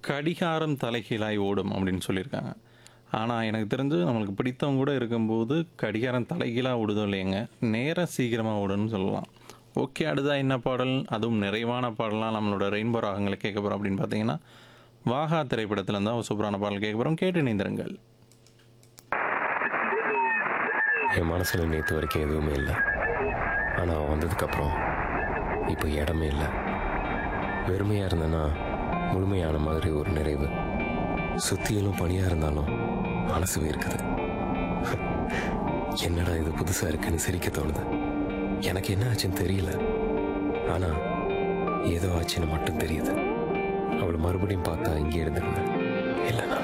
கடிகாரம் தலைகீழாய் ஓடும் அப்படின்னு சொல்லியிருக்காங்க ஆனால் எனக்கு தெரிஞ்சு நம்மளுக்கு பிடித்தவங்க கூட இருக்கும்போது கடிகாரம் தலைகீழாக ஓடுதோ இல்லையங்க நேரம் சீக்கிரமாக ஓடுன்னு சொல்லலாம் ஓகே அடுத்தா என்ன பாடல் அதுவும் நிறைவான பாடலாம் நம்மளோட ரெயின்போ ராகங்களை கேட்க போகிறோம் அப்படின்னு பார்த்தீங்கன்னா வாகா திரைப்படத்தில் இருந்தால் ஒரு சூப்பரான பாடல் கேட்க போகிறோம் கேட்டு இணைந்திருங்கள் என் மனசில் நேற்று வரைக்கும் எதுவுமே இல்லை ஆனால் அவன் வந்ததுக்கப்புறம் இப்போ இடமே இல்லை வெறுமையாக இருந்தேன்னா முழுமையான மாதிரி ஒரு நிறைவு சுத்தியிலும் பணியாக இருந்தாலும் மனசு இருக்குது என்னடா இது புதுசாக இருக்குன்னு சிரிக்க தோணுது எனக்கு என்ன ஆச்சுன்னு தெரியல ஆனால் ஏதோ ஆச்சுன்னு மட்டும் தெரியுது அவளை மறுபடியும் பார்த்தா இங்கே இருந்துருவேன் இல்லைனா